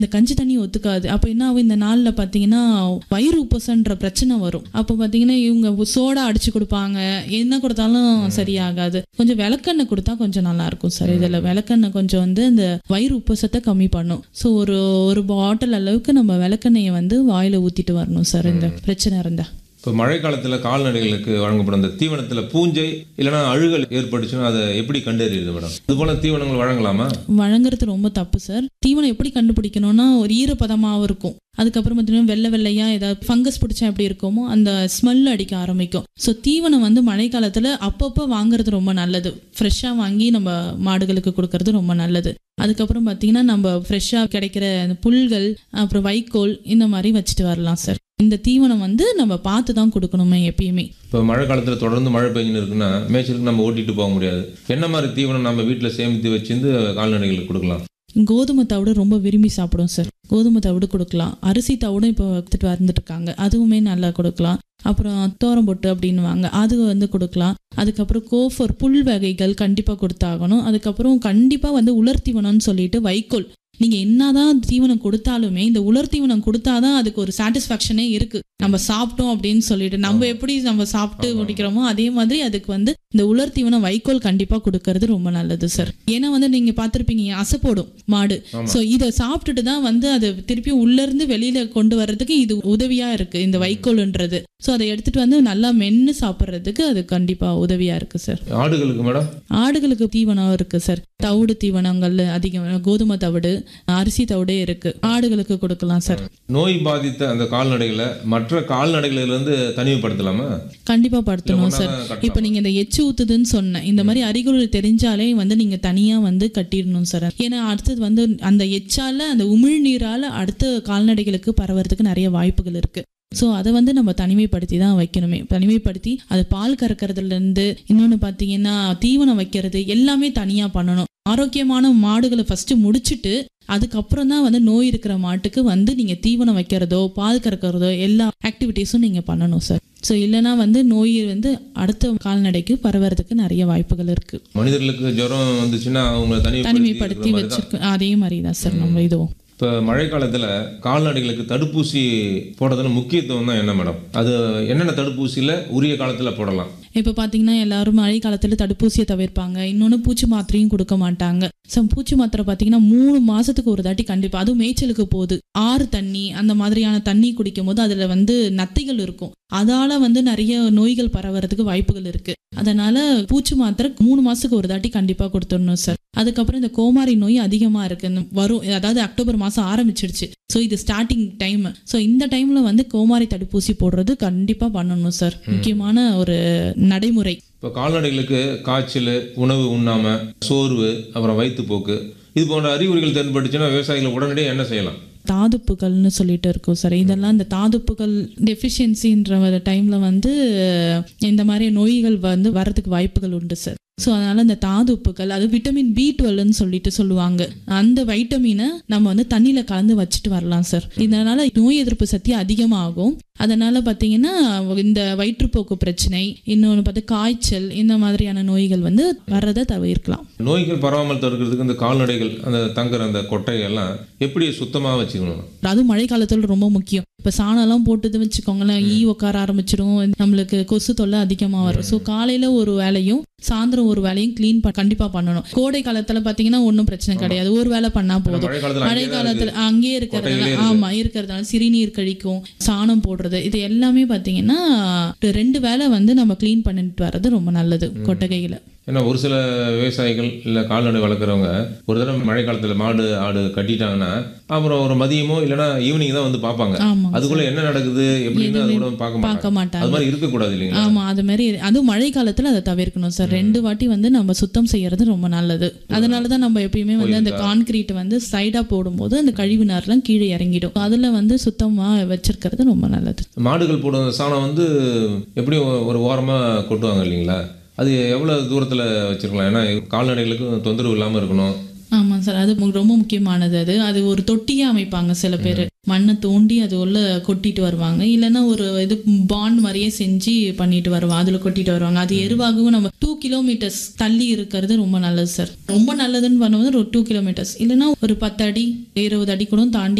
இந்த கஞ்சி தண்ணி ஒத்துக்காது அப்போ என்ன ஆகும் இந்த நாளில் பார்த்தீங்கன்னா வயிறு உப்பசன்ற பிரச்சனை வரும் அப்போ பார்த்தீங்கன்னா இவங்க சோடா அடிச்சு கொடுப்பாங்க என்ன கொடுத்தாலும் சரியாகாது கொஞ்சம் விளக்கெண்ணெய் கொடுத்தா கொஞ்சம் நல்லா இருக்கும் சார் இதில் விளக்கெண்ணெய் கொஞ்சம் வந்து இந்த வயிறு உப்பசத்தை கம்மி பண்ணும் ஸோ ஒரு ஒரு பாட்டில் அளவுக்கு நம்ம விளக்கெண்ணெயை வந்து வாயில ஊற்றிட்டு வரணும் சார் இந்த பிரச்சனை இருந்தா இப்போ மழை காலத்தில் கால்நடைகளுக்கு வழங்கப்படும் அந்த தீவனத்தில் பூஞ்சை இல்லைன்னா அழுகல் ஏற்பட்டுச்சுன்னா அதை எப்படி கண்டறியுது மேடம் இது போல தீவனங்கள் வழங்கலாமா வழங்குறது ரொம்ப தப்பு சார் தீவனம் எப்படி கண்டுபிடிக்கணும்னா ஒரு ஈரப்பதமாகவும் இருக்கும் அதுக்கப்புறம் பார்த்தீங்கன்னா வெள்ளை வெள்ளையா ஏதாவது ஃபங்கஸ் பிடிச்சா எப்படி இருக்குமோ அந்த ஸ்மெல் அடிக்க ஆரம்பிக்கும் ஸோ தீவனம் வந்து மழைக்காலத்தில் அப்பப்போ வாங்குறது ரொம்ப நல்லது ஃப்ரெஷ்ஷாக வாங்கி நம்ம மாடுகளுக்கு கொடுக்கறது ரொம்ப நல்லது அதுக்கப்புறம் பார்த்தீங்கன்னா நம்ம ஃப்ரெஷ்ஷாக கிடைக்கிற அந்த புல்கள் அப்புறம் வைக்கோல் இந்த மாதிரி வச்சுட்டு வரலாம் சார் இந்த தீவனம் வந்து நம்ம பார்த்து தான் கொடுக்கணுமே எப்பயுமே இப்போ மழை காலத்தில் தொடர்ந்து மழை பெஞ்சுன்னு இருக்குன்னா மேய்ச்சலுக்கு நம்ம ஓட்டிட்டு போக முடியாது என்ன மாதிரி தீவனம் நம்ம வீட்டில் சேமித்து வச்சிருந்து கால்நடைகளுக்கு கொடுக்கலாம் கோதுமை தவிடு ரொம்ப விரும்பி சாப்பிடும் சார் கோதுமை தவிடு கொடுக்கலாம் அரிசி தவிடும் இப்போ எடுத்துட்டு வந்துட்டு இருக்காங்க அதுவுமே நல்லா கொடுக்கலாம் அப்புறம் தோரம் பொட்டு அப்படின்னுவாங்க அது வந்து கொடுக்கலாம் அதுக்கப்புறம் கோஃபர் புல் வகைகள் கண்டிப்பாக கொடுத்தாகணும் அதுக்கப்புறம் கண்டிப்பாக வந்து உலர் தீவனம்னு சொல்லிட்டு வைக்கோல் நீங்கள் என்னதான் தீவனம் கொடுத்தாலுமே இந்த உலர் தீவனம் கொடுத்தாதான் அதுக்கு ஒரு சாட்டிஸ்ஃபேக்ஷனே இருக்கு நம்ம சாப்பிட்டோம் அப்படின்னு சொல்லிட்டு நம்ம எப்படி நம்ம சாப்பிட்டு முடிக்கிறோமோ அதே மாதிரி அதுக்கு வந்து இந்த உலர் தீவனம் வைக்கோல் கண்டிப்பாக கொடுக்கறது ரொம்ப நல்லது சார் ஏன்னா வந்து நீங்கள் பார்த்துருப்பீங்க அசை போடும் மாடு ஸோ இதை சாப்பிட்டுட்டு தான் வந்து அது திருப்பியும் உள்ள இருந்து வெளியில கொண்டு வர்றதுக்கு இது உதவியா இருக்கு இந்த வைக்கோல்ன்றது ஸோ அதை எடுத்துட்டு வந்து நல்லா மென்று சாப்பிட்றதுக்கு அது கண்டிப்பா உதவியா இருக்கு சார் ஆடுகளுக்கு மேடம் ஆடுகளுக்கு தீவனம் இருக்கு சார் தவிடு தீவனங்கள் அதிகம் கோதுமை தவிடு அரிசி தவிடே இருக்கு ஆடுகளுக்கு கொடுக்கலாம் சார் நோய் பாதித்த அந்த கால்நடைகளை மற்ற கால்நடைகளிலிருந்து தனிமைப்படுத்தலாமா கண்டிப்பா படுத்தணும் சார் ஒண்ணா கட்டலாம். இப்போ நீங்க இந்த எச்சு ஊத்துதுன்னு சொன்னேன் இந்த மாதிரி அறிகுறிகள் தெரிஞ்சாலே வந்து நீங்க தனியா வந்து கட்டிடணும் சார் ஏன்னா அடுத்தது வந்து அந்த எச்சால அந்த உமிழ்நீரால அடுத்த கால்நடைகளுக்கு பரவறதுக்கு நிறைய வாய்ப்புகள் இருக்கு ஸோ அதை வந்து நம்ம தனிமைப்படுத்தி தான் வைக்கணுமே தனிமைப்படுத்தி அது பால் கறக்கறதுல இருந்து இன்னொன்று பார்த்தீங்கன்னா தீவனம் வைக்கிறது எல்லாமே தனியாக பண்ணணும் ஆரோக்கியமான மாடுகளை ஃபர்ஸ்ட் முடிச்சிட்டு அதுக்கப்புறம் தான் வந்து நோய் இருக்கிற மாட்டுக்கு வந்து நீங்கள் தீவனம் வைக்கிறதோ பால் கறக்கிறதோ எல்லா ஆக்டிவிட்டீஸும் நீங்கள் பண்ணணும் சார் ஸோ இல்லைன்னா வந்து நோய் வந்து அடுத்த கால்நடைக்கு பரவறதுக்கு நிறைய வாய்ப்புகள் இருக்கு மனிதர்களுக்கு ஜுரம் வந்துச்சுன்னா அவங்க தனிமைப்படுத்தி தனிமைப்படுத்தி வச்சிருக்க அதே மாதிரி தான் சார் நம்ம இதுவும் இப்போ மழை காலத்தில் கால்நடைகளுக்கு தடுப்பூசி போடுறதுல முக்கியத்துவம் தான் என்ன மேடம் அது என்னென்ன தடுப்பூசியில் உரிய காலத்தில் போடலாம் இப்போ பார்த்தீங்கன்னா எல்லாரும் மழை காலத்தில் தடுப்பூசியை தவிர்ப்பாங்க இன்னொன்று பூச்சி மாத்திரையும் கொடுக்க மாட்டாங்க ஸோ பூச்சி மாத்திரை பார்த்தீங்கன்னா மூணு மாதத்துக்கு ஒரு தாட்டி கண்டிப்பாக அதுவும் மேய்ச்சலுக்கு போகுது ஆறு தண்ணி அந்த மாதிரியான தண்ணி குடிக்கும் போது அதில் வந்து நத்தைகள் இருக்கும் அதால வந்து நிறைய நோய்கள் பரவறதுக்கு வாய்ப்புகள் இருக்கு அதனால பூச்சி மாத்திரை மூணு மாசத்துக்கு ஒரு தாட்டி கண்டிப்பா கொடுத்துடணும் சார் அதுக்கப்புறம் இந்த கோமாரி நோய் அதிகமா இருக்கு இந்த வரும் அதாவது அக்டோபர் மாசம் ஆரம்பிச்சிடுச்சு ஸோ இது ஸ்டார்டிங் டைம் ஸோ இந்த டைம்ல வந்து கோமாரி தடுப்பூசி போடுறது கண்டிப்பா பண்ணணும் சார் முக்கியமான ஒரு நடைமுறை இப்போ கால்நடைகளுக்கு காய்ச்சல் உணவு உண்ணாம சோர்வு அப்புறம் வயிற்றுப்போக்கு இது போன்ற அறிகுறிகள் தென்பட்டுச்சுன்னா விவசாயிகள் உடனடியாக என்ன செய்யலாம் தாதுப்புகள்னு சொல்லிட்டு இருக்கோம் சார் இதெல்லாம் இந்த தாதுப்புகள் டெஃபிஷியன்சின்ற டைம்ல வந்து இந்த மாதிரி நோய்கள் வந்து வரதுக்கு வாய்ப்புகள் உண்டு சார் ஸோ அதனால இந்த தாதுப்புகள் அது விட்டமின் பி டுவெல்னு சொல்லிட்டு சொல்லுவாங்க அந்த வைட்டமினை நம்ம வந்து தண்ணியில கலந்து வச்சுட்டு வரலாம் சார் இதனால நோய் எதிர்ப்பு சக்தி அதிகமாகும் அதனால பார்த்தீங்கன்னா இந்த வயிற்றுப்போக்கு பிரச்சனை இன்னொன்று பார்த்து காய்ச்சல் இந்த மாதிரியான நோய்கள் வந்து வர்றதை தவிர்க்கலாம் நோய்கள் பரவாமல் தடுக்கிறதுக்கு இந்த கால்நடைகள் அந்த தங்குற அந்த கொட்டையெல்லாம் எப்படி சுத்தமாக வச்சுக்கணும் அதுவும் மழை காலத்துல ரொம்ப முக்கியம் இப்போ சாணம்லாம் போட்டுது வச்சுக்கோங்களேன் ஈ உட்கார ஆரம்பிச்சிடும் நம்மளுக்கு கொசு தொல்லை அதிகமாக வரும் ஸோ காலையில் ஒரு வேலையும் சாயந்தரம் ஒரு வேலையும் க்ளீன் கண்டிப்பாக பண்ணணும் கோடை காலத்தில் பார்த்தீங்கன்னா ஒன்றும் பிரச்சனை கிடையாது ஒரு வேலை பண்ணால் போதும் மழை காலத்தில் மழை காலத்தில் அங்கேயே இருக்கிறதுனால ஆமாம் இருக்கிறதுனால சிறுநீர் கழிக்கும் சாணம் போடுறது இது எல்லாமே பார்த்தீங்கன்னா ரெண்டு வேலை வந்து நம்ம க்ளீன் பண்ணிட்டு வர்றது ரொம்ப நல்லது கொட்டகையில் ஏன்னா ஒரு சில விவசாயிகள் இல்லை கால்நடை வளர்க்குறவங்க ஒரு தடவை மழை காலத்தில் மாடு ஆடு கட்டிட்டாங்கன்னா அப்புறம் ஒரு மதியமோ இல்லைன்னா ஈவினிங் தான் வந்து பார்ப்பாங்க ஆமாம் அதுக்குள்ள என்ன நடக்குது எப்படின்னு அது கூட பார்க்க மாட்டாங்க பார்க்க மாட்டாங்க அது மாதிரி இருக்கக்கூடாது இல்லைங்களா ஆமா அது மாதிரி அதுவும் மழை காலத்துல அதை தவிர்க்கணும் சார் ரெண்டு வாட்டி வந்து நம்ம சுத்தம் செய்யறது ரொம்ப நல்லது அதனால தான் நம்ம எப்பயுமே வந்து அந்த கான்கிரீட் வந்து சைடா போடும்போது அந்த கழிவு நார்லாம் கீழே இறங்கிடும் அதுல வந்து சுத்தமா வச்சிருக்கிறது ரொம்ப நல்லது மாடுகள் போடுற சாணம் வந்து எப்படியும் ஒரு ஓரமாக கொட்டுவாங்க இல்லைங்களா அது எவ்வளோ தூரத்தில் வச்சிருக்கலாம் ஏன்னா கால்நடைகளுக்கும் தொந்தரவு இல்லாமல் இருக்கணும் ஆமாம் சார் அது மு- ரொம்ப முக்கியமானது அது அது ஒரு தொட்டியே அமைப்பாங்க சில பேர் மண்ணை தோண்டி அது உள்ள கொட்டிட்டு வருவாங்க இல்லைன்னா ஒரு இது பாண்ட் மாதிரியே செஞ்சு பண்ணிட்டு வருவாங்க அதில் கொட்டிட்டு வருவாங்க அது எருவாகவும் நம்ம டூ கிலோமீட்டர்ஸ் தள்ளி இருக்கிறது ரொம்ப நல்லது சார் ரொம்ப நல்லதுன்னு பண்ணும்போது ஒரு டூ கிலோமீட்டர்ஸ் இல்லைன்னா ஒரு பத்து அடி இருபது அடி கூட தாண்டி